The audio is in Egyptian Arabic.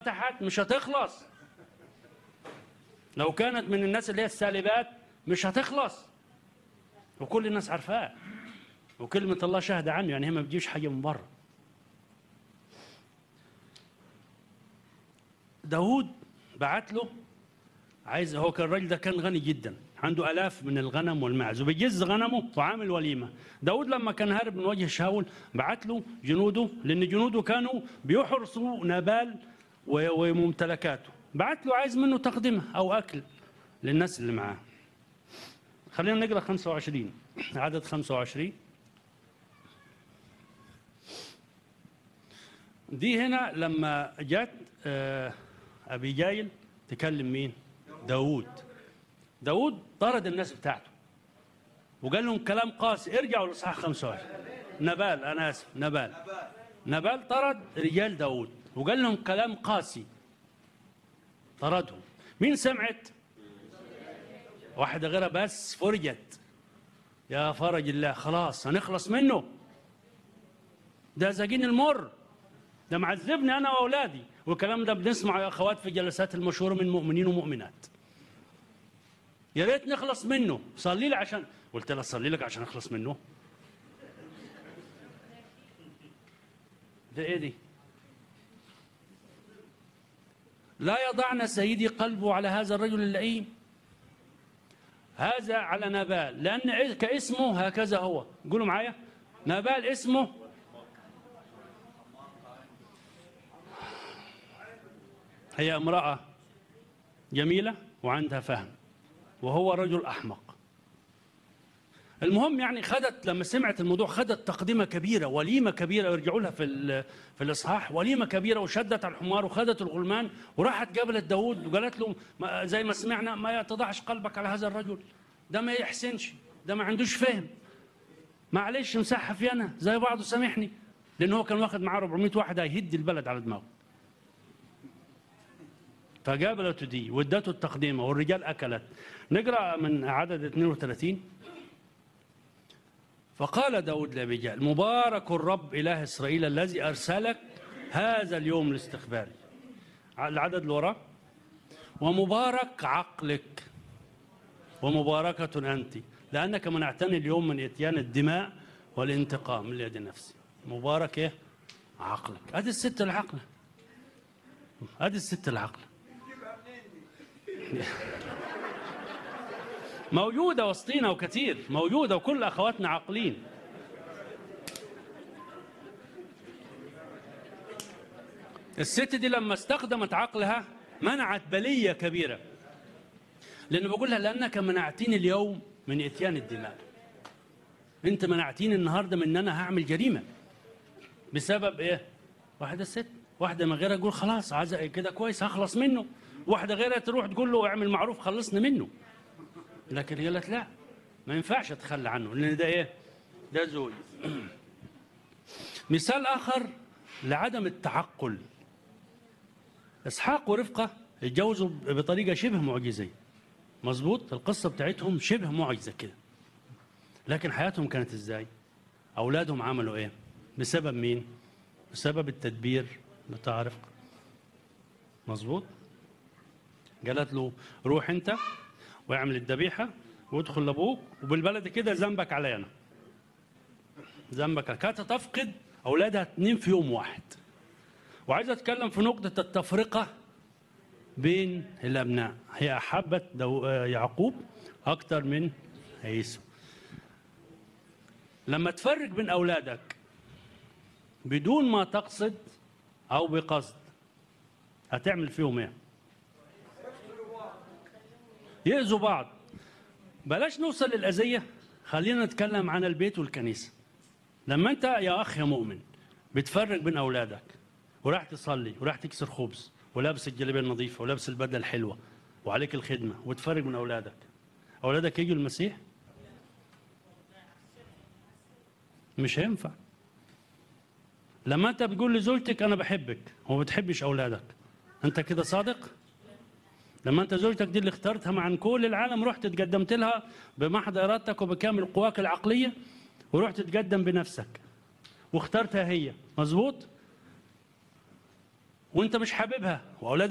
فتحت مش هتخلص لو كانت من الناس اللي هي السالبات مش هتخلص وكل الناس عارفاه وكلمة الله شهد عنه يعني هي ما بتجيش حاجة من بره داود بعت له عايز هو كان الراجل ده كان غني جدا عنده آلاف من الغنم والماعز وبيجز غنمه وعامل وليمة داود لما كان هارب من وجه شاول بعت له جنوده لأن جنوده كانوا بيحرسوا نابال و- وممتلكاته بعت له عايز منه تقدمة أو أكل للناس اللي معاه خلينا نقرأ 25 عدد 25 دي هنا لما جت آه، أبي جايل تكلم مين داود داود طرد الناس بتاعته وقال لهم كلام قاسي ارجعوا لصحاح 25 نبال أنا آسف نبال نبال طرد رجال داود وقال لهم كلام قاسي طردهم مين سمعت واحدة غيرها بس فرجت يا فرج الله خلاص هنخلص منه ده زاجين المر ده معذبني انا واولادي والكلام ده بنسمعه يا اخوات في جلسات المشهوره من مؤمنين ومؤمنات يا ريت نخلص منه صلي لي عشان قلت لها صلي لك عشان اخلص منه ده ايه دي لا يضعن سيدي قلبه على هذا الرجل اللئيم هذا على نبال لأن كاسمه هكذا هو قولوا معايا نبال اسمه هي امرأة جميلة وعندها فهم وهو رجل أحمق المهم يعني خدت لما سمعت الموضوع خدت تقدمة كبيرة وليمة كبيرة يرجعوا لها في ال- في الإصحاح وليمة كبيرة وشدت على الحمار وخدت الغلمان وراحت قابلت داود وقالت له ما- زي ما سمعنا ما يتضعش قلبك على هذا الرجل ده ما يحسنش ده ما عندوش فهم معلش مسحها في أنا زي بعضه سامحني لأن هو كان واخد معاه 400 واحد هيهد البلد على دماغه فقابلته دي وادته التقديمة والرجال أكلت نقرأ من عدد 32 فقال داود لأبيجال مبارك الرب إله إسرائيل الذي أرسلك هذا اليوم لاستخباري العدد اللي وراه ومبارك عقلك ومباركة أنت لأنك منعتني اليوم من إتيان الدماء والانتقام من يد نفسي مبارك إيه عقلك هذه الست العقلة هذه الست العقلة موجودة وسطينا وكثير موجودة وكل أخواتنا عاقلين الست دي لما استخدمت عقلها منعت بلية كبيرة لأنه بقول لها لأنك منعتني اليوم من إتيان الدماء أنت منعتيني النهاردة من أن أنا هعمل جريمة بسبب إيه؟ واحدة ست واحدة من غيرها تقول خلاص عايز كده كويس هخلص منه واحدة غيرها تروح تقول له اعمل معروف خلصنا منه لكن هي قالت لا ما ينفعش اتخلى عنه لان ده ايه ده زوج مثال اخر لعدم التعقل اسحاق ورفقه اتجوزوا بطريقه شبه معجزيه مظبوط القصه بتاعتهم شبه معجزه كده لكن حياتهم كانت ازاي اولادهم عملوا ايه بسبب مين بسبب التدبير بتاع رفقه مظبوط قالت له روح انت واعمل الذبيحه وادخل لابوك وبالبلد كده ذنبك علي انا ذنبك كانت تفقد اولادها اتنين في يوم واحد وعايز اتكلم في نقطه التفرقه بين الابناء هي احبت دو... يعقوب اكتر من عيسو لما تفرق بين اولادك بدون ما تقصد او بقصد هتعمل فيهم ايه يأذوا بعض بلاش نوصل للأذية خلينا نتكلم عن البيت والكنيسة لما أنت يا أخ يا مؤمن بتفرق بين أولادك وراح تصلي وراح تكسر خبز ولابس الجلابية النظيفة ولابس البدلة الحلوة وعليك الخدمة وتفرق من أولادك أولادك يجوا المسيح مش هينفع لما أنت بتقول لزوجتك أنا بحبك وما بتحبش أولادك أنت كده صادق؟ لما انت زوجتك دي اللي اخترتها مع كل العالم رحت تقدمت لها بمحض ارادتك وبكامل قواك العقليه ورحت تقدم بنفسك واخترتها هي مظبوط وانت مش حاببها واولاد